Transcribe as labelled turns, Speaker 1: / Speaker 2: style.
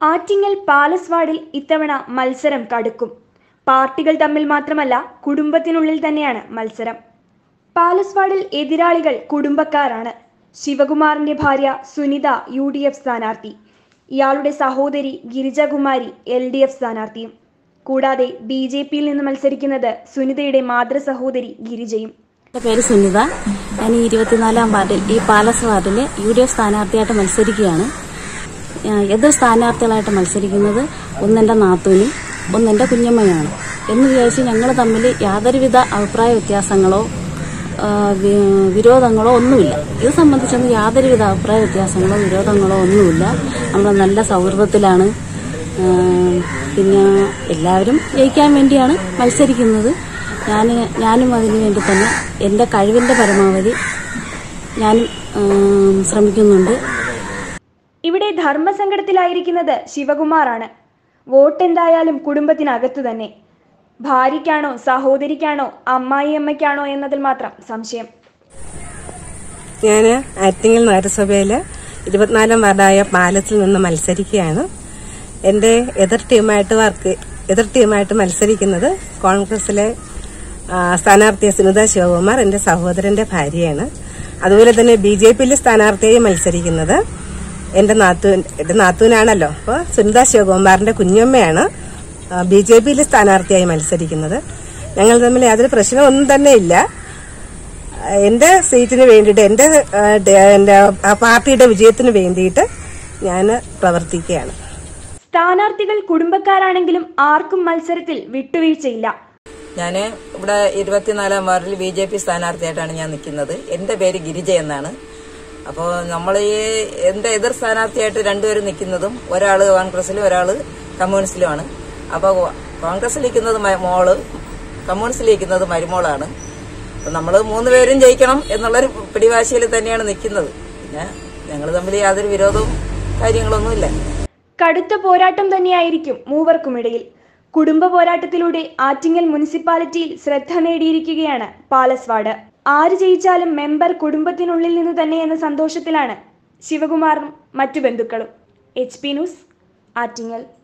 Speaker 1: Attingal palace വാർഡിൽ ഇത്തവണ മത്സരം കടുക്കും പാർട്ടികൾ തമ്മിൽ മാത്രമല്ല കുടുംബത്തിനുള്ളിൽ തന്നെയാണ് മത്സരം പാലസ് വാർഡിൽ എതിരാളികൾ കുടുംബക്കാരാണ് ശിവകുമാറിന്റെ ഭാര്യ സുനിത യു ഡി എഫ് സ്ഥാനാർത്ഥി ഇയാളുടെ സഹോദരി ഗിരിജകുമാരി എൽ ഡി എഫ് സ്ഥാനാർത്ഥിയും കൂടാതെ ബി ജെ പിയിൽ നിന്ന് മത്സരിക്കുന്നത് സുനിതയുടെ മാതൃ സഹോദരി ഗിരിജയും
Speaker 2: എൻ്റെ പേര് സുനിത ഞാൻ ഈ ഇരുപത്തിനാലാം വാർഡിൽ ഈ പാലസ് വാർഡിൽ യു ഡി എഫ് സ്ഥാനാർത്ഥിയായിട്ട് മത്സരിക്കുകയാണ് ഞാൻ എതിർ സ്ഥാനാർത്ഥികളായിട്ട് മത്സരിക്കുന്നത് ഒന്നെൻ്റെ നാത്തൂനും ഒന്നെൻ്റെ കുഞ്ഞമ്മയാണ് എന്ന് വിചാരിച്ച് ഞങ്ങൾ തമ്മിൽ യാതൊരുവിധ അഭിപ്രായ വ്യത്യാസങ്ങളോ ആ, വി- വിരോധങ്ങളോ ഒന്നുമില്ല ഇത് സംബന്ധിച്ചൊന്നും യാതൊരുവിധ അഭിപ്രായ വ്യത്യാസങ്ങളോ വിരോധങ്ങളോ ഒന്നുമില്ല നമ്മൾ നല്ല സൗഹൃദത്തിലാണ് ആ, പിന്നെ എല്ലാവരും ജയിക്കാൻ വേണ്ടിയാണ് മത്സരിക്കുന്നത് ഞാൻ ഞാനും അതിനു വേണ്ടി തന്നെ എൻ്റെ കഴിവിൻ്റെ പരമാവധി ഞാനും ഉം, ശ്രമിക്കുന്നുണ്ട്
Speaker 1: ഇവിടെ ധർമ്മസങ്കടത്തിലായിരിക്കുന്നത് ശിവകുമാറാണ് വോട്ട് എന്തായാലും കുടുംബത്തിനകത്തു തന്നെ ഭാര്യയ്ക്കാണോ സഹോദരിക്കാണോ അമ്മായിയമ്മയ്ക്കാണോ എന്നതിൽ മാത്രം സംശയം
Speaker 3: ഞാൻ ആറ്റിങ്ങൽ നഗരസഭയിൽ ഇരുപത്തിനാലാം വാർഡായ പാലത്തിൽ നിന്ന് മത്സരിക്കുകയാണ് എൻ്റെ എതിർ ടീമായിട്ട് വർക്ക് എതിർ ടീമായിട്ട് മത്സരിക്കുന്നത് കോൺഗ്രസിലെ ആ, സ്ഥാനാർത്ഥി സുനിത ശിവകുമാർ എൻ്റെ സഹോദരന്റെ ഭാര്യയാണ് അതുപോലെ തന്നെ ബി ജെ പിയിലെ സ്ഥാനാർത്ഥിയായി മത്സരിക്കുന്നത് എൻ്റെ നാത്തൂൻ എൻ്റെ നാത്തൂനാണല്ലോ അപ്പോൾ സുനിത ശിവകുമാറിന്റെ കുഞ്ഞമ്മയാണ് ബി ജെ പിയിലെ സ്ഥാനാർത്ഥിയായി മത്സരിക്കുന്നത് ഞങ്ങൾ തമ്മിൽ യാതൊരു പ്രശ്നമൊന്നും തന്നെ ഇല്ല എന്റെ സീറ്റിന് വേണ്ടിയിട്ട് എന്റെ ആ, ഡ- എന്റെ ആ പാർട്ടിയുടെ വിജയത്തിന് വേണ്ടിയിട്ട് ഞാൻ പ്രവർത്തിക്കുകയാണ്
Speaker 1: സ്ഥാനാർത്ഥികൾ കുടുംബക്കാരാണെങ്കിലും ആർക്കും മത്സരത്തിൽ വിട്ടുവീഴ്ചയില്ല
Speaker 4: ഞാൻ ഇവിടെ ഇരുപത്തിനാലാം വാർഡിൽ ബി ജെ പി സ്ഥാനാർത്ഥിയായിട്ടാണ് ഞാൻ നിൽക്കുന്നത് എൻ്റെ പേര് ഗിരിജ എന്നാണ് അപ്പോൾ നമ്മൾ ഈ എൻ്റെ എതിർ സ്ഥാനാർത്ഥിയായിട്ട് രണ്ടുപേരും നിൽക്കുന്നതും ഒരാൾ കോൺഗ്രസിലും ഒരാൾ കമ്മ്യൂണിസ്റ്റിലുമാണ് അപ്പോൾ കോൺഗ്രസിൽ നിൽക്കുന്നത് മ- മോള് കമ്മ്യൂണിസ്റ്റിൽ നിൽക്കുന്നത് മരുമോളാണ് അപ്പോൾ നമ്മൾ മൂന്നുപേരും ജയിക്കണം എന്നുള്ളൊരു പിടിവാശിയിൽ തന്നെയാണ് നിൽക്കുന്നത് പിന്നെ ഞങ്ങൾ തമ്മിൽ യാതൊരു വിരോധവും കാര്യങ്ങളൊന്നുമില്ല
Speaker 1: കടുത്ത പോരാട്ടം തന്നെയായിരിക്കും മൂവർക്കുമിടയിൽ കുടുംബ പോരാട്ടത്തിലൂടെ ആറ്റിങ്ങൽ മുനിസിപ്പാലിറ്റിയിൽ ശ്രദ്ധ നേടിയിരിക്കുകയാണ് പാലസ് വാർഡ് ആര് ജയിച്ചാലും മെമ്പർ കുടുംബത്തിനുള്ളിൽ നിന്ന് തന്നെ എന്ന സന്തോഷത്തിലാണ് ശിവകുമാറും മറ്റു ബന്ധുക്കളും എച്ച് പി ന്യൂസ് ആറ്റിങ്ങൽ